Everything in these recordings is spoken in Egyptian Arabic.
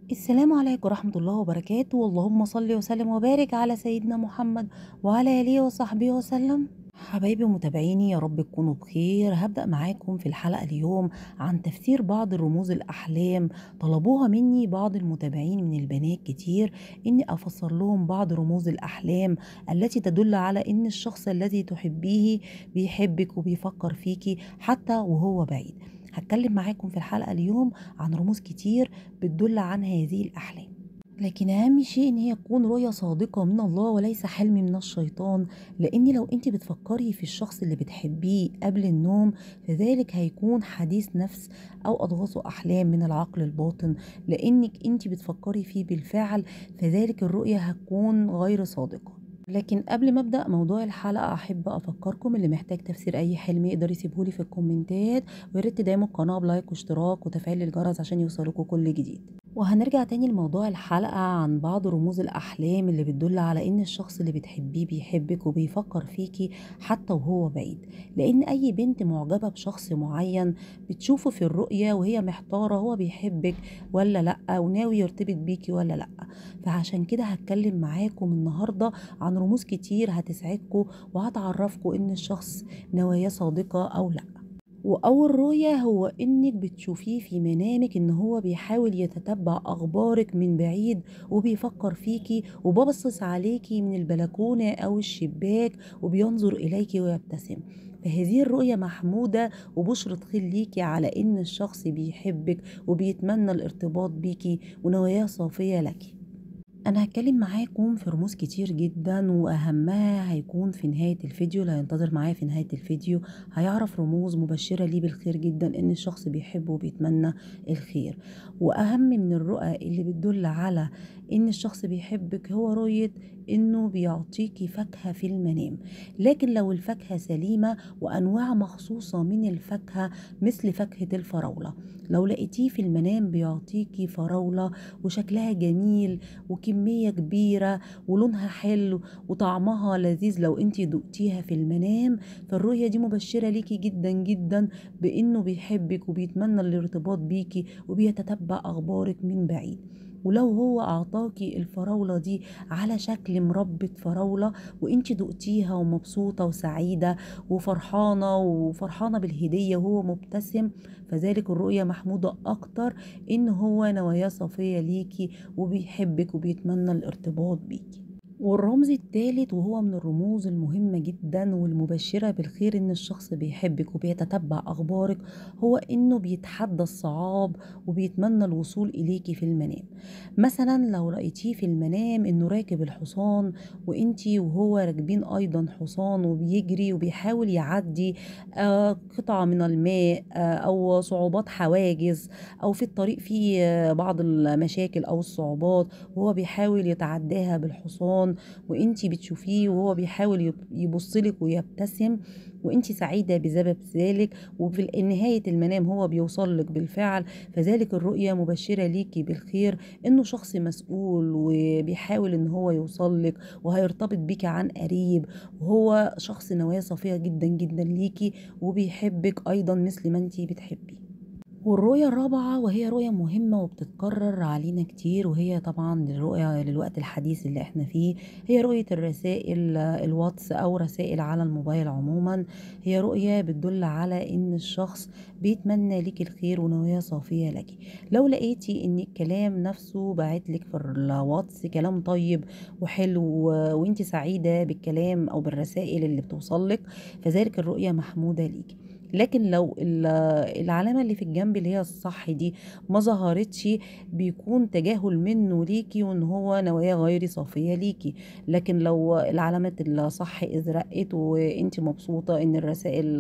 السلام عليكم ورحمة الله وبركاته اللهم صل وسلم وبارك على سيدنا محمد وعلى آله وصحبه وسلم حبايبي ومتابعيني يا رب تكونوا بخير هبدأ معاكم في الحلقة اليوم عن تفسير بعض الرموز الأحلام طلبوها مني بعض المتابعين من البنات كتير إني أفسر لهم بعض رموز الأحلام التي تدل على إن الشخص الذي تحبيه بيحبك وبيفكر فيكي حتى وهو بعيد هتكلم معاكم في الحلقة اليوم عن رموز كتير بتدل عن هذه الأحلام لكن أهم شيء إن هي تكون رؤية صادقة من الله وليس حلم من الشيطان لأن لو أنت بتفكري في الشخص اللي بتحبيه قبل النوم فذلك هيكون حديث نفس أو أضغاث أحلام من العقل الباطن لأنك أنت بتفكري فيه بالفعل فذلك الرؤية هتكون غير صادقة لكن قبل ما ابدا موضوع الحلقه احب افكركم اللي محتاج تفسير اي حلم يقدر يسيبهولي في الكومنتات ويا ريت تدعموا القناه بلايك واشتراك وتفعيل الجرس عشان يوصلكوا كل جديد وهنرجع تاني لموضوع الحلقة عن بعض رموز الأحلام اللي بتدل على إن الشخص اللي بتحبيه بيحبك وبيفكر فيكي حتى وهو بعيد لأن أي بنت معجبة بشخص معين بتشوفه في الرؤية وهي محتارة هو بيحبك ولا لأ وناوي يرتبط بيكي ولا لأ فعشان كده هتكلم معاكم النهاردة عن رموز كتير هتسعدكم وهتعرفكم إن الشخص نواياه صادقة أو لأ وأول رؤية هو إنك بتشوفيه في منامك إن هو بيحاول يتتبع أخبارك من بعيد وبيفكر فيكي وببصص عليكي من البلكونة أو الشباك وبينظر إليكي ويبتسم فهذه الرؤية محمودة وبشرة خير ليكي على إن الشخص بيحبك وبيتمنى الارتباط بيكي ونواياه صافية لك انا هتكلم معاكم في رموز كتير جدا واهمها هيكون في نهاية الفيديو اللي هينتظر معايا في نهاية الفيديو هيعرف رموز مبشرة ليه بالخير جدا ان الشخص بيحبه وبيتمنى الخير واهم من الرؤى اللي بتدل على ان الشخص بيحبك هو رؤية انه بيعطيكي فاكهة في المنام لكن لو الفاكهة سليمة وانواع مخصوصة من الفاكهة مثل فاكهة الفراولة لو لقيتيه في المنام بيعطيكي فراولة وشكلها جميل وكمية كبيرة ولونها حلو وطعمها لذيذ لو انتي دقتيها في المنام فالرؤية دي مبشرة ليكي جدا جدا بانه بيحبك وبيتمنى الارتباط بيكي وبيتتبع اخبارك من بعيد ولو هو اعطاكي الفراولة دي على شكل مربة فراولة وانت دقتيها ومبسوطة وسعيدة وفرحانة وفرحانة بالهدية وهو مبتسم فذلك الرؤية محمودة اكتر ان هو نواياه صافية ليكي وبيحبك وبيتمنى الارتباط بيكي والرمز الثالث وهو من الرموز المهمة جدا والمبشرة بالخير ان الشخص بيحبك وبيتتبع اخبارك هو انه بيتحدى الصعاب وبيتمنى الوصول اليكي في المنام مثلا لو رأيتيه في المنام انه راكب الحصان وانتي وهو راكبين ايضا حصان وبيجري وبيحاول يعدي آه، قطعة من الماء آه، او صعوبات حواجز او في الطريق فيه آه، بعض المشاكل او الصعوبات وهو بيحاول يتعداها بالحصان وانتي بتشوفيه وهو بيحاول يبصلك ويبتسم وانتي سعيدة بسبب ذلك وفي نهاية المنام هو بيوصل لك بالفعل فذلك الرؤية مبشرة ليكي بالخير انه شخص مسؤول وبيحاول ان هو يوصل لك وهيرتبط بيكي عن قريب وهو شخص نوايا صافية جدا جدا ليكي وبيحبك ايضا مثل ما انتي بتحبيه والرؤية الرابعة وهي رؤية مهمة وبتتكرر علينا كتير وهي طبعا الرؤية للوقت الحديث اللي احنا فيه هي رؤية الرسائل الواتس أو رسائل على الموبايل عموما هي رؤية بتدل على إن الشخص بيتمنى لك الخير ونوايا صافية لك لو لقيتي إن الكلام نفسه بعتلك في الواتس كلام طيب وحلو وانت سعيدة بالكلام أو بالرسائل اللي بتوصلك فذلك الرؤية محمودة ليكي لكن لو العلامة اللي في الجنب اللي هي الصح دي ما ظهرتش بيكون تجاهل منه ليكي وان هو نوايا غير صافية ليكي لكن لو العلامة الصح ازرقت وانت مبسوطة ان الرسائل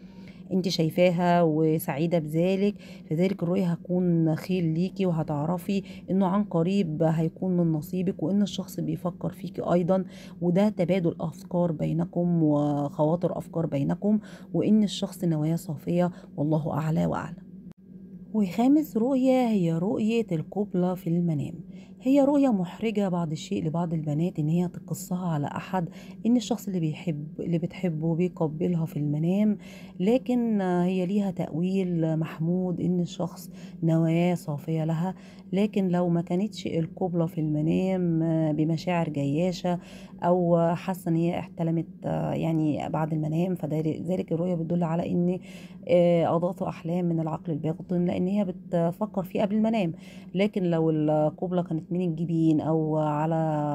انت شايفاها وسعيدة بذلك فذلك الرؤية هتكون خير ليكي وهتعرفي انه عن قريب هيكون من نصيبك وان الشخص بيفكر فيكي ايضا وده تبادل افكار بينكم وخواطر افكار بينكم وان الشخص نواياه صافية والله اعلى واعلم وخامس رؤية هي رؤية القُبلة في المنام، هي رؤية مُحرِجة بعض الشيء لبعض البنات إن هي تقِصّها على أحد، إن الشخص اللي بيحب اللي بتحبه بيقبّلها في المنام، لكن هي ليها تأويل محمود إن الشخص نواياه صافية لها، لكن لو ما كانتش القُبلة في المنام بمشاعر جياشة أو حاسة إن هي احتلمت يعني بعد المنام فدال ذلك الرؤية بتدُل على إن آآ أضغاث أحلام من العقل الباطن، لإن هي بتفكّر فيه قبل المنام، لكن لو القُبلة كانت من الجبين أو على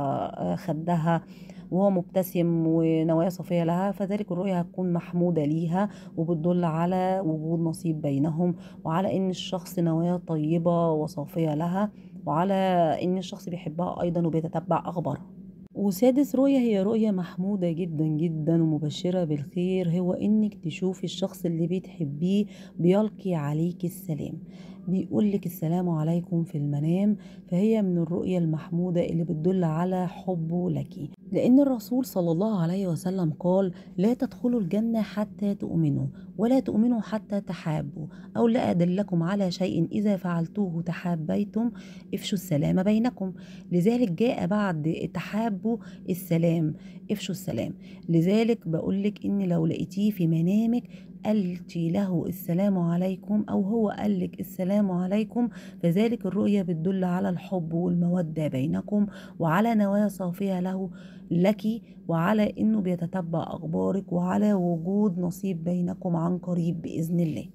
آآ خدّها وهو مبتسم ونواياه صافية لها، فذلك الرؤية هتكون محمودة ليها وبتدُل على وجود نصيب بينهم، وعلى إن الشخص نواياه طيبة وصافية لها، وعلى إن الشخص بيحبها أيضًا وبيتتبّع أخبارها. وسادس رؤية هي رؤية محمودة جدًا، جدًا ومبشرة بالخير، هو إنِّك تشوفي الشخص اللي بتحبيه بيلقي عليكِ السلام، بيقول لِك السلام عليكم في المنام، فهي من الرؤية المحمودة اللي بتدُل على حُبّه ليكِ، لإن الرسول صلى الله عليه وسلم قال: "لا تدخلوا الجنة حتى تؤمنوا، ولا تؤمنوا حتى تحابوا، أو لا أدلكم على شيء إذا فعلتوه تحابيتم، افشوا السلام بينكم." لذلك جاء بعد تحابوا السلام، افشوا السلام، لذلك باقول لِك إن لو لقيتيه في منامِك قلتِ له السلام عليكم أو هو قال لِك السلام عليكم، فذلك الرؤية بتدُل على الحب والمودة بينكم، وعلى نوايا صافية له لكِ، وعلى إنه بيتتبّع أخبارِك، وعلى وجود نصيب بينكم عن قريب بإذن الله.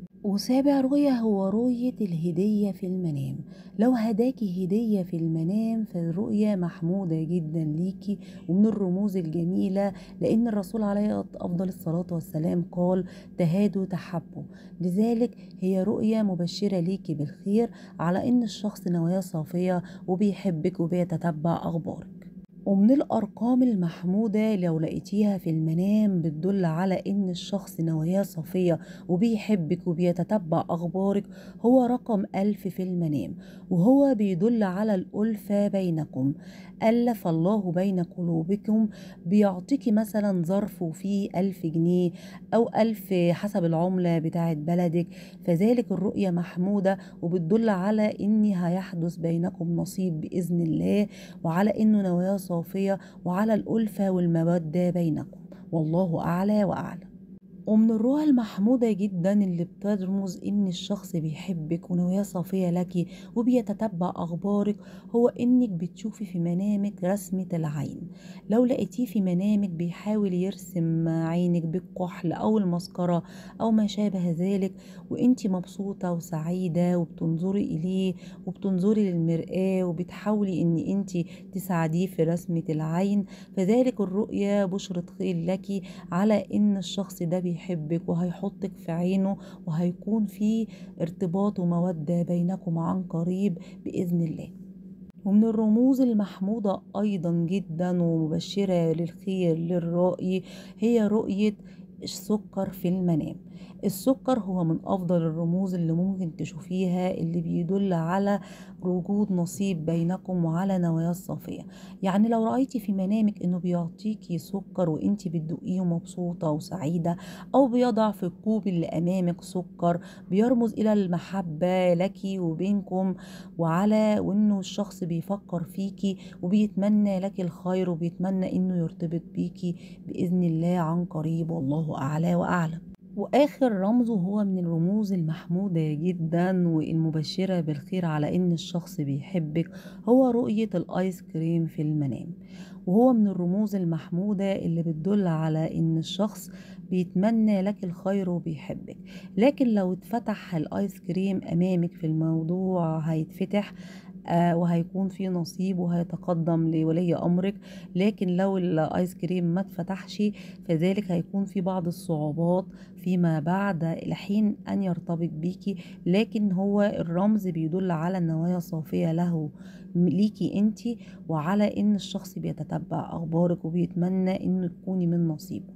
وسابع رؤية هو رؤية الهدية في المنام، لو هداكِ هدية في المنام فالرؤية محمودة جدًا ليكِ ومن الرموز الجميلة، لإن الرسول عليه أفضل الصلاة والسلام قال: "تهادوا تحابوا." لذلك هي رؤية مبشرة ليكِ بالخير، على إن الشخص نواياه صافية وبيحبِّك وبيتتبّع أخبارِك. ومن الأرقام المحمودة لو لقيتيها في المنام بتدُل على إن الشخص نواياه صافية وبيحبِّك وبيتتبّع أخبارِك، هو رقم 1000 في المنام، وهو بيدُل على الأُلفة بينكم، ألَّف الله بين قلوبكم، بيعطيكِ مثلًا ظرف وفيه 1000 جنيه أو 1000 حسب العملة بتاعة بلدِك، فذلك الرؤية محمودة وبتدُل على إن هيحدث بينكم نصيب بإذن الله، وعلى إنه نواياه صافية، وعلى الأُلفة والمودة بينكم، والله أعلى وأعلم. ومن الرؤى المحمودة جدًا اللي بترمز إن الشخص بيحبِّك ونواياه صافية ليكِ وبيتتبّع أخبارِك، هو إنِّك بتشوفي في منامِك رسمة العين، لو لقيتيه في منامِك بيحاول يرسم عينِك بالكحل أو المسكرة أو ما شابه ذلك، وأنتِ مبسوطة وسعيدة وبتنظري إليه وبتنظري للمرآة وبتحاولي إن أنتِ تساعديه في رسمة العين، فذلك الرؤية بُشرة خير ليكِ على إن الشخص ده بيحبِّك وهيحطِّك في عينه، وهيكون في ارتباط ومودة بينكم عن قريب بإذن الله. ومن الرموز المحمودة أيضًا جدًا ومبشرة للخير للرائي هي رؤية السُكّر في المنام، السُكّر هو من أفضل الرموز اللي ممكن تشوفيها اللي بيدُل على وجود نصيب بينكم وعلى نواياه الصافية، يعني لو رأيتِ في منامِك إنه بيعطيكِ سُكّر وأنتِ بتدوقيه ومبسوطة وسعيدة، أو بيضع في الكوب اللي أمامِك سُكّر، بيرمز إلى المحبة لكِ وبينكم، وعلى وإنه الشخص بيفكّر فيكِ وبيتمنى لكِ الخير وبيتمنى إنه يرتبط بيكِ بإذن الله عن قريب، والله أعلى وأعلم. وآخر رمز وهو من الرموز المحمودة جدًا والمبشرة بالخير على إن الشخص بيحبِّك، هو رؤية الآيس كريم في المنام، وهو من الرموز المحمودة اللي بتدُل على إن الشخص بيتمنى لكِ الخير وبيحبِّك، لكن لو اتفتح الآيس كريم أمامِك في الموضوع هيتفتح آآ وهيكون في نصيب وهيتقدّم لولي أمرِك، لكن لو الآيس كريم ما اتفتحش فذلك هيكون في بعض الصعوبات فيما بعد لحين أن يرتبط بيكِ، لكن هو الرمز بيدُل على النوايا الصافية له ليكِ أنتِ، وعلى إن الشخص بيتتبّع أخبارِك وبيتمنى إنه تكوني من نصيبه.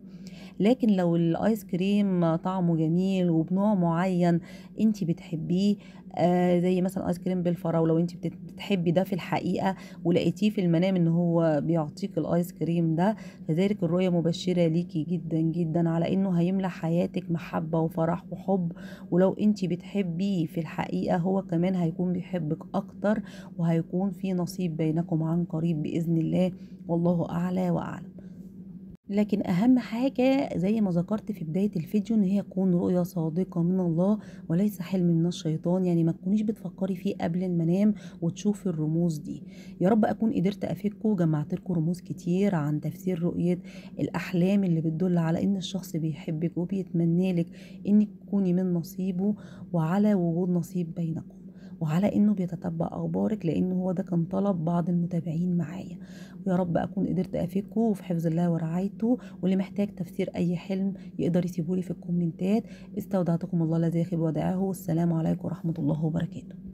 لكن لو الآيس كريم طعمه جميل وبنوع معين أنتِ بتحبيه آآ زي مثلًا آيس كريم بالفراولة وأنتِ بت بتحبي ده في الحقيقة ولقيتيه في المنام إن هو بيعطيكِ الآيس كريم ده، فذلك الرؤيا مبشرة ليكِ جدًا، جدًا على إنه هيملى حياتِك محبة وفرح وحب، ولو أنتِ بتحبيه في الحقيقة هو كمان هيكون بيحبِك أكتر، وهيكون في نصيب بينكم عن قريب بإذن الله، والله أعلى وأعلم. لكن أهم حاجة زي ما ذكرت في بداية الفيديو إن هي تكون رؤية صادقة من الله وليس حلم من الشيطان يعني ما تكونيش بتفكري فيه قبل المنام وتشوفي الرموز دي يا رب أكون قدرت أفيدكم وجمعت لكم رموز كتير عن تفسير رؤية الأحلام اللي بتدل على إن الشخص بيحبك وبيتمنى لك إنك تكوني من نصيبه وعلى وجود نصيب بينكم وعلى انه بيتتبع اخبارك لانه هو ده كان طلب بعض المتابعين معايا ويا رب اكون قدرت افيدكم في حفظ الله ورعايته واللي محتاج تفسير اي حلم يقدر يسيبولي في الكومنتات استودعتكم الله الذي يخيب ودائعه والسلام عليكم ورحمه الله وبركاته